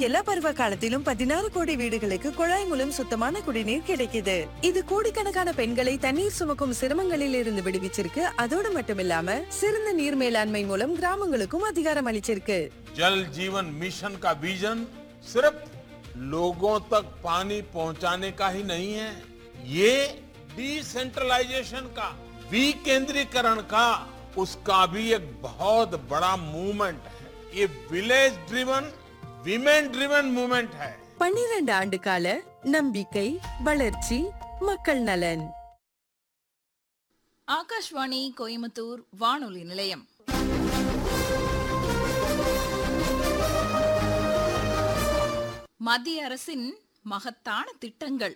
எல்லா பருவ காலத்திலும் பதினாறு கோடி வீடுகளுக்கு குழாய் மூலம் சுத்தமான குடிநீர் கிடைக்குது இது கோடிக்கணக்கான பெண்களை தண்ணீர் சுமக்கும் சிரமங்களில் இருந்து விடுவிச்சிருக்கு அதோடு மட்டுமில்லாம சிறந்த நீர் மேலாண்மை மூலம் கிராமங்களுக்கும் அதிகாரம் அளிச்சிருக்கு जल जीवन मिशन का विजन सिर्फ लोगों तक पानी पहुंचाने का ही नहीं है ये डिसेंट्रलाइजेशन का विकेंद्रीकरण का उसका भी एक बहुत बड़ा मूवमेंट है ये village driven women driven movement है பன்னிரண்டு ஆண்டு கால நம்பிக்கை வளர்ச்சி மக்கள் நலன் ஆகாஷ்வாணி கோயம்புத்தூர் வானொலி நிலையம் மத்திய அரசின் மகத்தான திட்டங்கள்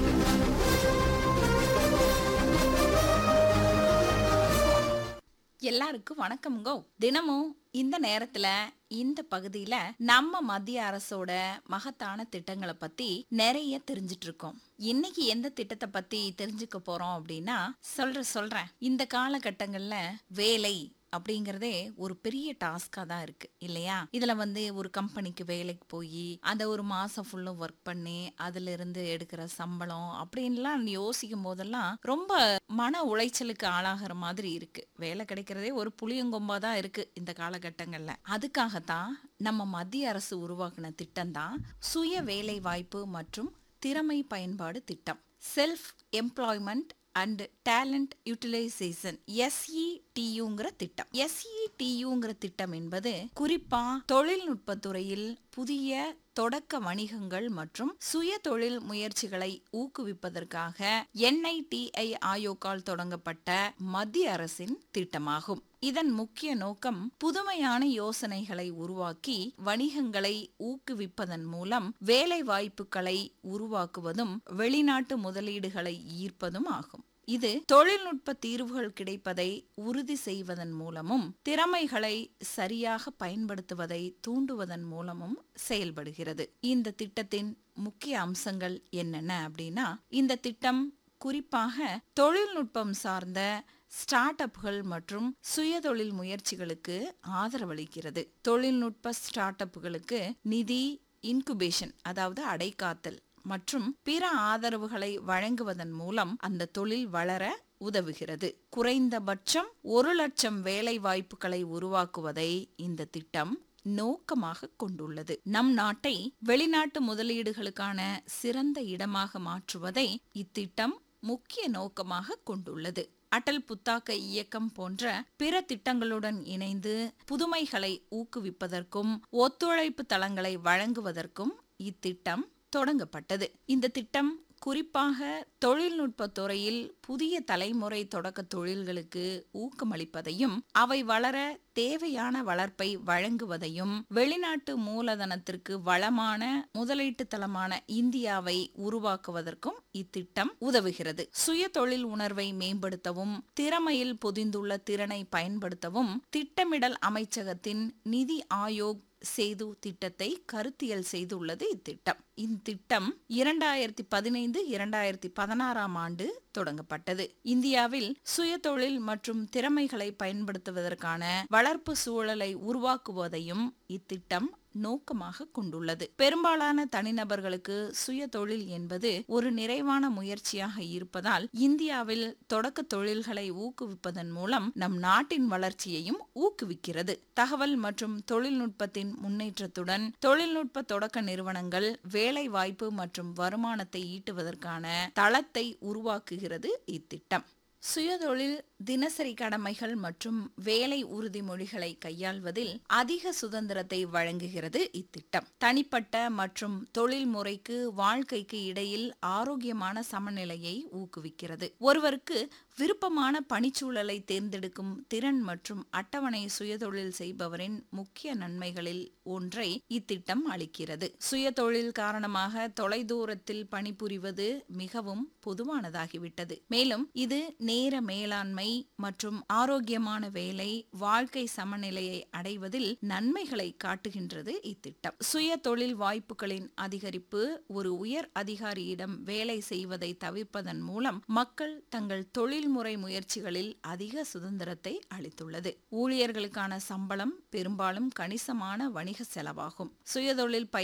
எல்லாருக்கும் வணக்கம்ங்கோ தினமும் இந்த நேரத்துல இந்த பகுதியில நம்ம மத்திய அரசோட மகத்தான திட்டங்களை பத்தி நிறைய தெரிஞ்சிட்டு இருக்கோம் இன்னைக்கு எந்த திட்டத்தை பத்தி தெரிஞ்சுக்க போறோம் அப்படின்னா சொல்ற சொல்றேன் இந்த காலகட்டங்கள்ல வேலை அப்படிங்கறதே ஒரு பெரிய டாஸ்கா தான் இருக்கு இல்லையா இதுல வந்து ஒரு கம்பெனிக்கு வேலைக்கு போய் அந்த ஒரு மாசம் ஃபுல்லும் ஒர்க் பண்ணி அதுல இருந்து எடுக்கிற சம்பளம் அப்படின்லாம் யோசிக்கும் போதெல்லாம் ரொம்ப மன உளைச்சலுக்கு ஆளாகிற மாதிரி இருக்கு வேலை கிடைக்கிறதே ஒரு புளியங்கொம்பா தான் இருக்கு இந்த காலகட்டங்கள்ல அதுக்காகத்தான் நம்ம மத்திய அரசு உருவாக்கின திட்டம் தான் சுய வேலை வாய்ப்பு மற்றும் திறமை பயன்பாடு திட்டம் self employment and talent utilisation எஸ்இடியுங்கிற திட்டம் எஸ்இடியுங்கிற திட்டம் என்பது குறிப்பா தொழில்நுட்பத் துறையில் புதிய தொடக்க வணிகங்கள் மற்றும் சுய தொழில் முயற்சிகளை ஊக்குவிப்பதற்காக என்ஐடிஐ ஆயோக்கால் தொடங்கப்பட்ட மத்திய அரசின் திட்டமாகும் இதன் முக்கிய நோக்கம் புதுமையான யோசனைகளை உருவாக்கி வணிகங்களை ஊக்குவிப்பதன் மூலம் வேலை வாய்ப்புகளை உருவாக்குவதும் வெளிநாட்டு முதலீடுகளை ஈர்ப்பதும் ஆகும் இது தொழில்நுட்ப தீர்வுகள் கிடைப்பதை உறுதி செய்வதன் மூலமும் திறமைகளை சரியாக பயன்படுத்துவதை தூண்டுவதன் மூலமும் செயல்படுகிறது இந்த திட்டத்தின் முக்கிய அம்சங்கள் என்னென்ன அப்படின்னா இந்த திட்டம் குறிப்பாக தொழில்நுட்பம் சார்ந்த ஸ்டார்ட் அப்கள் மற்றும் சுயதொழில் முயற்சிகளுக்கு ஆதரவளிக்கிறது தொழில்நுட்ப ஸ்டார்ட் அப்புகளுக்கு நிதி இன்குபேஷன் அதாவது அடைக்காத்தல் மற்றும் பிற ஆதரவுகளை வழங்குவதன் மூலம் அந்த தொழில் வளர உதவுகிறது குறைந்தபட்சம் ஒரு லட்சம் வேலை வாய்ப்புகளை உருவாக்குவதை இந்த திட்டம் நோக்கமாக கொண்டுள்ளது நம் நாட்டை வெளிநாட்டு முதலீடுகளுக்கான சிறந்த இடமாக மாற்றுவதை இத்திட்டம் முக்கிய நோக்கமாக கொண்டுள்ளது அடல் புத்தாக்க இயக்கம் போன்ற பிற திட்டங்களுடன் இணைந்து புதுமைகளை ஊக்குவிப்பதற்கும் ஒத்துழைப்பு தளங்களை வழங்குவதற்கும் இத்திட்டம் தொடங்கப்பட்டது இந்த திட்டம் குறிப்பாக தொழில்நுட்ப துறையில் புதிய தலைமுறை தொடக்க தொழில்களுக்கு ஊக்கமளிப்பதையும் அவை வளர தேவையான வளர்ப்பை வழங்குவதையும் வெளிநாட்டு மூலதனத்திற்கு வளமான முதலீட்டு தளமான இந்தியாவை உருவாக்குவதற்கும் இத்திட்டம் உதவுகிறது சுய தொழில் உணர்வை மேம்படுத்தவும் திறமையில் பொதிந்துள்ள திறனை பயன்படுத்தவும் திட்டமிடல் அமைச்சகத்தின் நிதி ஆயோக் சேது திட்டத்தை கருத்தியல் செய்துள்ளது இத்திட்டம் இத்திட்டம் இரண்டாயிரத்தி பதினைந்து இரண்டாயிரத்தி பதினாறாம் ஆண்டு தொடங்கப்பட்டது இந்தியாவில் சுயதொழில் மற்றும் திறமைகளை பயன்படுத்துவதற்கான வளர்ப்பு சூழலை உருவாக்குவதையும் இத்திட்டம் நோக்கமாக கொண்டுள்ளது பெரும்பாலான தனிநபர்களுக்கு சுய தொழில் என்பது ஒரு நிறைவான முயற்சியாக இருப்பதால் இந்தியாவில் தொடக்க தொழில்களை ஊக்குவிப்பதன் மூலம் நம் நாட்டின் வளர்ச்சியையும் ஊக்குவிக்கிறது தகவல் மற்றும் தொழில்நுட்பத்தின் முன்னேற்றத்துடன் தொழில்நுட்ப தொடக்க நிறுவனங்கள் வேலை வாய்ப்பு மற்றும் வருமானத்தை ஈட்டுவதற்கான தளத்தை உருவாக்குகிறது இத்திட்டம் சுயதொழில் தினசரி கடமைகள் மற்றும் வேலை உறுதிமொழிகளை கையாள்வதில் அதிக சுதந்திரத்தை வழங்குகிறது இத்திட்டம் தனிப்பட்ட மற்றும் தொழில் முறைக்கு வாழ்க்கைக்கு இடையில் ஆரோக்கியமான சமநிலையை ஊக்குவிக்கிறது ஒருவருக்கு விருப்பமான பணிச்சூழலை தேர்ந்தெடுக்கும் திறன் மற்றும் அட்டவணை சுயதொழில் செய்பவரின் முக்கிய நன்மைகளில் ஒன்றை இத்திட்டம் அளிக்கிறது சுயதொழில் காரணமாக தொலைதூரத்தில் பணிபுரிவது மிகவும் பொதுவானதாகிவிட்டது மேலும் இது நேர மேலாண்மை மற்றும் ஆரோக்கியமான வேலை வாழ்க்கை சமநிலையை அடைவதில் நன்மைகளை காட்டுகின்றது இத்திட்டம் சுய தொழில் வாய்ப்புகளின் அதிகரிப்பு ஒரு உயர் அதிகாரியிடம் வேலை செய்வதை தவிர்ப்பதன் மூலம் மக்கள் தங்கள் தொழில்முறை முயற்சிகளில் அதிக சுதந்திரத்தை அளித்துள்ளது ஊழியர்களுக்கான சம்பளம் பெரும்பாலும் கணிசமான வணிக செலவாகும் சுயதொழில்